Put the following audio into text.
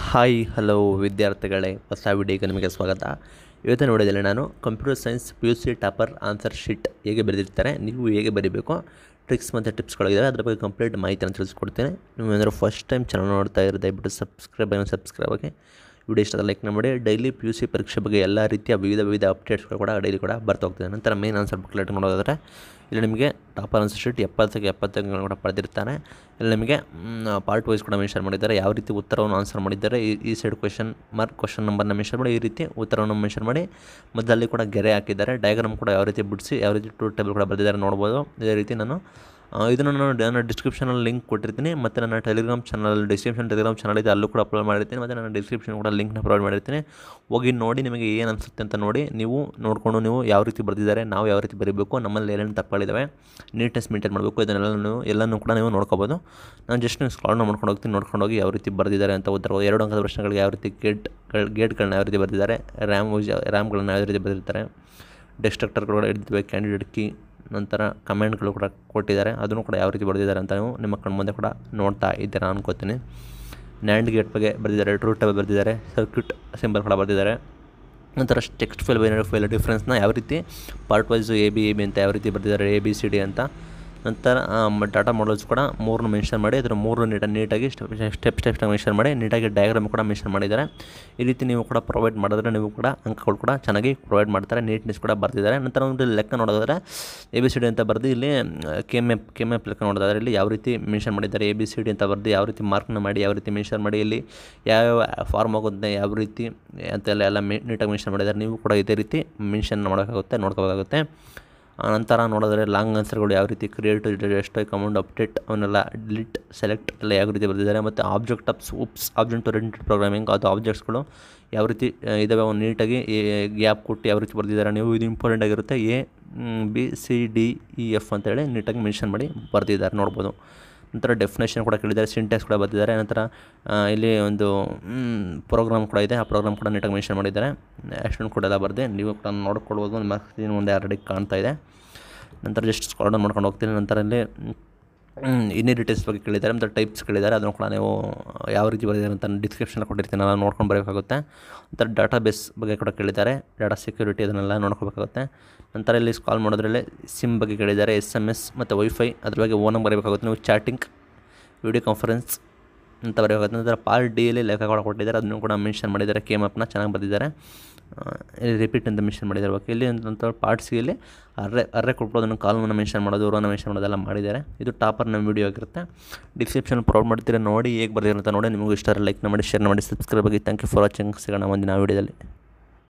hi hello ವಿದ್ಯಾರ್ಥಿಗಳೇ ಹೊಸ ವಿಡಿಯೋಗೆ ನಿಮಗೆ ಸ್ವಾಗತ ಇವತ್ತಿನ ವಿಡಿಯೋದಲ್ಲಿ ನಾನು computer science P U C topper answer sheet ಹೇಗೆ ಬರೆದಿರ್ತಾರೆ ನೀವು ಹೇಗೆ ಬರೀಬೇಕು ಟ್ರಿಕ್ಸ್ ಮತ್ತು ಟಿಪ್ಸ್ಗಳಿದ್ದಾವೆ ಅದ್ರ ಬಗ್ಗೆ ಕಂಪ್ಲೀಟ್ ಮಾಹಿತಿಯನ್ನು ತಿಳಿಸ್ಕೊಡ್ತೀನಿ ನೀವು ಏನಾದರೂ ಫಸ್ಟ್ ಟೈಮ್ ಚಾನಲ್ ನೋಡ್ತಾ ಇರೋ ದಯವಿಟ್ಟು ಸಬ್ಸ್ಕ್ರೈಬ್ ಏನೋ ಸಬ್ಸ್ಕ್ರೈಬ್ ಆಗಿ ವಿಡಿಯೋ ಇಷ್ಟ ಲೈಕ್ ಮಾಡಿ ಡೈಲಿ ಪಿ ಯು ಸಿ ಪರೀಕ್ಷೆ ಬಗ್ಗೆ ಎಲ್ಲ ರೀತಿಯ ವಿವಿಧ ವಿವಿಧ ಅಪ್ಡೇಟ್ಸ್ಗಳು ಕೂಡ ಡೈಲಿ ಕೂಡ ಬರ್ತಾ ಹೋಗ್ತದೆ ನಂತರ ಮೇನ್ ಆನ್ಸರ್ ಬುಕ್ಲೆಟ್ ನೋಡೋದಾದರೆ ಇಲ್ಲಿ ನಿಮಗೆ ಟಾಪರ್ ಆನ್ಸರ್ ಶೀಟ್ ಎಪ್ಪತ್ತಕ್ಕೆ ಎಪ್ಪತ್ತಂಕಗಳನ್ನು ಕೂಡ ಪಡೆದಿರ್ತಾನೆ ಇಲ್ಲಿ ನಿಮಗೆ ಪಾರ್ಟ್ ವೈಸ್ ಕೂಡ ಮೆನ್ಷನ್ ಮಾಡಿದ್ದಾರೆ ಯಾವ ರೀತಿ ಉತ್ತರವನ್ನು ಆನ್ಸರ್ ಮಾಡಿದ್ದಾರೆ ಈ ಈ ಸೈಡ್ ಕ್ವೆಶನ್ ಮಾರ್ಕ್ ಕ್ವೆಶನ್ ನಂಬರ್ನ ಮೆನ್ಷನ್ ಮಾಡಿ ಈ ರೀತಿ ಉತ್ತರವನ್ನು ಮೆನ್ಷನ್ ಮಾಡಿ ಮತ್ತು ಅಲ್ಲಿ ಕೂಡ ಗೆರೆ ಹಾಕಿದ್ದಾರೆ ಡಯಾಗ್ರಾಮ್ ಕೂಡ ಯಾವ ರೀತಿ ಬಿಡಿಸಿ ಯಾವ ರೀತಿ ಟೂ ಟೇಬಲ್ ಕೂಡ ಬರೆದಿದ್ದಾರೆ ನೋಡ್ಬೋದು ಇದೇ ರೀತಿ ನಾನು ಆ, ಇದನ್ನು ನಾನು ನನ್ನ ಡಿಸ್ಕ್ರಿಪ್ಷನಲ್ಲಿ ಲಿಂಕ್ ಕೊಟ್ಟಿರ್ತೀನಿ ಮತ್ತು ನನ್ನ Telegram channel description Telegram channel ಇದೆ ಅಲ್ಲೂ ಕೂಡ ಅಪ್ಲೋಡ್ ಮಾಡಿರ್ತೀನಿ ಮತ್ತು ನನ್ನ ಡಿಸ್ಕ್ರಿಪ್ಷನ್ ಕೂಡ ಲಿಂಕ್ನ ಪ್ರೊವೈಡ್ ಮಾಡಿರ್ತೀನಿ ಹೋಗಿ ನೋಡಿ ನಿಮಗೆ ಏನು ಅನಿಸುತ್ತೆ ಅಂತ ನೋಡಿ ನೀವು ನೋಡಿಕೊಂಡು ನೀವು ಯಾವ ರೀತಿ ಬರೆದಿದ್ದಾರೆ ನಾವು ಯಾವ ರೀತಿ ಬರೀಬೇಕು ನಮ್ಮಲ್ಲಿ ಏನೇನು ತಪ್ಪುಗಳಿದ್ದಾವೆ ನೀಟ್ನೆಸ್ ಮೇಂಟೈನ್ ಮಾಡಬೇಕು ಇದನ್ನೆಲ್ಲ ನೀವು ಎಲ್ಲನೂ ಕೂಡ ನೀವು ನೋಡ್ಕೋಬೋದು ನಾನು ಜಸ್ಟ್ ನೀವು ಸ್ಕಾಲ್ನ ಮಾಡ್ಕೊಂಡು ಹೋಗ್ತೀನಿ ನೋಡ್ಕೊಂಡು ಹೋಗಿ ಯಾವ ರೀತಿ ಬರೆದಿದ್ದಾರೆ ಅಂತ ಉತ್ತರ ಎರಡು ಅಂಕದ ಪ್ರಶ್ನೆಗಳಿಗೆ ಯಾವ ರೀತಿ ಗೇಟ್ಗಳು ಗೇಟ್ಗಳನ್ನ ಯಾವ ರೀತಿ ಬರೆದಿದ್ದಾರೆ ರ್ಯಾಮ್ ರ್ಯಾಮ್ಗಳನ್ನ ಯಾವ ರೀತಿ ಬರೆದಿರ್ತಾರೆ ಡೆಸ್ಟ್ರಕ್ಟರ್ಗಳು ಇರ್ತವೆ ಕ್ಯಾಂಡಿಡೇಟ್ ಕೀ ನಂತರ ಕಮೆಂಟ್ಗಳು ಕೂಡ ಕೊಟ್ಟಿದ್ದಾರೆ ಅದನ್ನು ಕೂಡ ಯಾವ ರೀತಿ ಬರೆದಿದ್ದಾರೆ ಅಂತ ನೀವು ನಿಮ್ಮ ಕಣ್ಮುಂದೆ ಕೂಡ ನೋಡ್ತಾ ಇದ್ದೀರಾ ಅನ್ಕೋತೀನಿ ನ್ಯಾಂಡ್ ಗೇಟ್ ಬಗ್ಗೆ ಬರೆದಿದ್ದಾರೆ ಟ್ರೂ ಟೇಬಲ್ ಬರೆದಿದ್ದಾರೆ ಸರ್ಕ್ಯೂಟ್ ಸಿಂಬಲ್ ಕೂಡ ಬರೆದಿದ್ದಾರೆ ನಂತರ ಟೆಕ್ಸ್ಟ್ ಫೈಲ್ ಬೈನರಿ ಫೈಲ್ ಡಿಫ್ರೆನ್ಸ್ನ ಯಾವ ರೀತಿ part wise A B A B ಅಂತ ಯಾವ ರೀತಿ ಬರೆದಿದ್ದಾರೆ ಎ ಬಿ ಸಿ ಡಿ ಅಂತ ನಂತರ ಡಾಟಾ ಮಾಡಲ್ಸ್ ಕೂಡ ಮೂರನ್ನು ಮೆನ್ಷನ್ ಮಾಡಿ ಅದರ ಮೂರು ನೀಟ ನೀಟಾಗಿ ಸ್ಟೆಪ್ ಸ್ಟೆಪ್ ಸ್ಟೆಪ್ಸ್ನ ಮೆನ್ಷನ್ ಮಾಡಿ ನೀಟಾಗಿ ಡಯಾಗ್ರಾಮ್ ಕೂಡ ಮೆನ್ಷನ್ ಮಾಡಿದ್ದಾರೆ ಈ ರೀತಿ ನೀವು ಕೂಡ ಪ್ರೊವೈಡ್ ಮಾಡಿದ್ರೆ ನೀವು ಕೂಡ ಅಂಕಗಳು ಕೂಡ ಚೆನ್ನಾಗಿ ಪ್ರೊವೈಡ್ ಮಾಡ್ತಾರೆ ನೀಟ್ನೆಸ್ ಕೂಡ ಬರ್ತಿದ್ದಾರೆ ನಂತರ ಒಂದು ಲೆಕ್ಕ ನೋಡೋದಾದ್ರೆ ಎ ಬಿ ಸಿ ಡಿ ಅಂತ ಬರೆದು ಇಲ್ಲಿ K M F K M F ಲೆಕ್ಕ ನೋಡೋದಾದ್ರೆ ಇಲ್ಲಿ ಯಾವ ರೀತಿ ಮೆನ್ಷನ್ ಮಾಡಿದ್ದಾರೆ ಎ ಬಿ ಸಿ ಡಿ ಅಂತ ಬರೆದು ಯಾವ ರೀತಿ ಮಾರ್ಕ್ನ ಮಾಡಿ ಯಾವ ರೀತಿ ಮೆನ್ಷನ್ ಮಾಡಿ ಇಲ್ಲಿ ಯಾವ್ಯಾವ ಫಾರ್ಮ್ ಆಗುತ್ತೆ ಯಾವ ರೀತಿ ಅಂತೆಲ್ಲ ಎಲ್ಲ ಮೆ ನೀಟಾಗಿ ಮೆನ್ಷನ್ ಮಾಡಿದ್ದಾರೆ ನೀವು ಕೂಡ ಇದೇ ರೀತಿ ಮೆನ್ಷನ್ ಮಾಡೋಕ್ಕಾಗುತ್ತೆ ನೋಡ್ಕೋಬೇಕಾಗುತ್ತೆ ಆ ನಂತರ ನೋಡಿದ್ರೆ ಲಾಂಗ್ ಆನ್ಸರ್ಗಳು ಯಾವ ರೀತಿ ಕ್ರಿಯೇಟ್ ಎಷ್ಟೋ ಕಮೌಂಡ್ ಅಪ್ಡೇಟ್ ಅವನ್ನೆಲ್ಲ ಡಿಲೀಟ್ ಸೆಲೆಕ್ಟ್ ಎಲ್ಲ ಯಾವ ರೀತಿ ಬರೆದಿದ್ದಾರೆ ಮತ್ತು object of OOPS object oriented programming ಅದು ಆಬ್ಜೆಕ್ಟ್ಸ್ಗಳು ಯಾವ ರೀತಿ ಆ, ಇದಾವೆ ಅವ್ನು ನೀಟಾಗಿ ಗ್ಯಾಪ್ ಕೊಟ್ಟು ಯಾವ ರೀತಿ ಬರೆದಿದ್ದಾರೆ ನೀವು ಇದು ಇಂಪಾರ್ಟೆಂಟ್ ಆಗಿರುತ್ತೆ A B C D E F ಅಂತೇಳಿ ನೀಟಾಗಿ ಮೆನ್ಷನ್ ಮಾಡಿ ಬರೆದಿದ್ದಾರೆ ನೋಡ್ಬೋದು ನಂತರ ಡೆಫಿನೇಷನ್ ಕೂಡ ಕೇಳಿದ್ದಾರೆ ಸಿಂಟ್ಯಾಕ್ಸ್ ಕೂಡ ಬರೆದಿದ್ದಾರೆ ನಂತರ ಆ, ಇಲ್ಲಿ ಒಂದು ಪ್ರೋಗ್ರಾಮ್ ಕೂಡ ಇದೆ ಆ ಪ್ರೋಗ್ರಾಮ್ ಕೂಡ ನೀಟಾಗಿ ಮೆನ್ಷನ್ ಮಾಡಿದ್ದಾರೆ ಅಷ್ಟೊಂದು ಕೂಡ ಎಲ್ಲ ಬರೆದೆ ನೀವು ಕೂಡ ನೋಡ್ಕೊಳ್ಬೋದು ನಿಮ್ಮ ಸ್ಕ್ರೀನ್ ಮುಂದೆ ಆಲ್ರೆಡಿ ಕಾಣ್ತಾ ಇದೆ ನಂತರ ಜಸ್ಟ್ ಸ್ಕಾಲ್ ಡೌನ್ ಮಾಡ್ಕೊಂಡು ಹೋಗ್ತೀನಿ ನಂತರ ಇಲ್ಲಿ ಇನ್ನೇ ಡೀಟೇಲ್ಸ್ ಬಗ್ಗೆ ಕೇಳಿದ್ದಾರೆ ಮತ್ತು ಟೈಪ್ಸ್ ಕೇಳಿದ್ದಾರೆ ಅದನ್ನು ಕೂಡ ನೀವು ಯಾವ ರೀತಿ ಬರೆದಿದ್ದಾರೆ ಅಂತ ಡಿಸ್ಕ್ರಿಪ್ಷನ್ ಕೊಟ್ಟಿರ್ತೀನಿ ನಾನು ನೋಡ್ಕೊಂಡು ಬರಬೇಕಾಗುತ್ತೆ ನಂತರ ಡಾಟಾ ಬೇಸ್ ಬಗ್ಗೆ ಕೂಡ ಕೇಳಿದ್ದಾರೆ ಡಾಟಾ ಸೆಕ್ಯೂರಿಟಿ ಅದನ್ನೆಲ್ಲ ನೋಡ್ಕೋಬೇಕಾಗುತ್ತೆ ನಂತರ ಇಲ್ಲಿ ಸ್ಕಾಲ್ ಮಾಡೋದ್ರಲ್ಲಿ ಸಿಮ್ ಬಗ್ಗೆ ಕೇಳಿದ್ದಾರೆ ಎಸ್ ಎಮ್ ಎಸ್ ಮತ್ತು ವೈಫೈ ಅದ್ರ ಬಗ್ಗೆ ಓನಾಗಿ ಬರೀಬೇಕಾಗುತ್ತೆ ನೀವು ಚಾಟಿಂಗ್ ವಿಡಿಯೋ ಕಾನ್ಫರೆನ್ಸ್ ಅಂತ ಬರೆಯಬೇಕಾಗುತ್ತೆ ನಂತರ ಪಾರ್ಟ್ ಡಿಯಲ್ಲಿ ಲೆಕ್ಕ ಕೂಡ ಕೊಟ್ಟಿದ್ದಾರೆ ಅದನ್ನು ಕೂಡ ಮೆನ್ಷನ್ ಮಾಡಿದ್ದಾರೆ ಕೆ ಮ್ಯಾಪ್ನ ಚೆನ್ನಾಗಿ ಬರೆದಿದ್ದಾರೆ ಇಲ್ಲಿ ರಿಪೀಟ್ ಅಂತ ಮೆನ್ಷನ್ ಮಾಡಿದ್ದಾರೆ ಓಕೆ ಇಲ್ಲಿ ನಂತರ ಪಾರ್ಟ್ ಸಿಯಲ್ಲಿ ಅರ್ರೆ ಅರ್ರೆ ಕೊಟ್ಬಿಟ್ಟು ಅದನ್ನು ಕಾಲನ್ನು ಮೆನ್ಷನ್ ಮಾಡೋದು ರೋನ ಮೆನ್ಷನ್ ಮಾಡೋದೆಲ್ಲ ಮಾಡಿದ್ದಾರೆ ಇದು ಟಾಪರ್ ನಮ್ಮ ವೀಡಿಯೋ ಆಗಿರುತ್ತೆ ಡಿಸ್ಕ್ರಿಪ್ಷನ್ ಪ್ರೊವೈಡ್ ಮಾಡ್ತೀರಾ ನೋಡಿ ಹೇಗೆ ಬರ್ದಿರೋ ಅಂತ ನೋಡಿ ನಿಮಗೂ ಇಷ್ಟ ಲೈಕ್ನ ಮಾಡಿ ಶೇರ್ನ ಮಾಡಿ ಸಬ್ಸ್ಕ್ರೈಬ್ ಆಗಿ ಥ್ಯಾಂಕ್ ಯು ಫಾರ್ ವಾಚಿಂಗ್ ಸಿಗೋಣ ಮುಂದಿನ ವೀಡಿಯೋದಲ್ಲಿ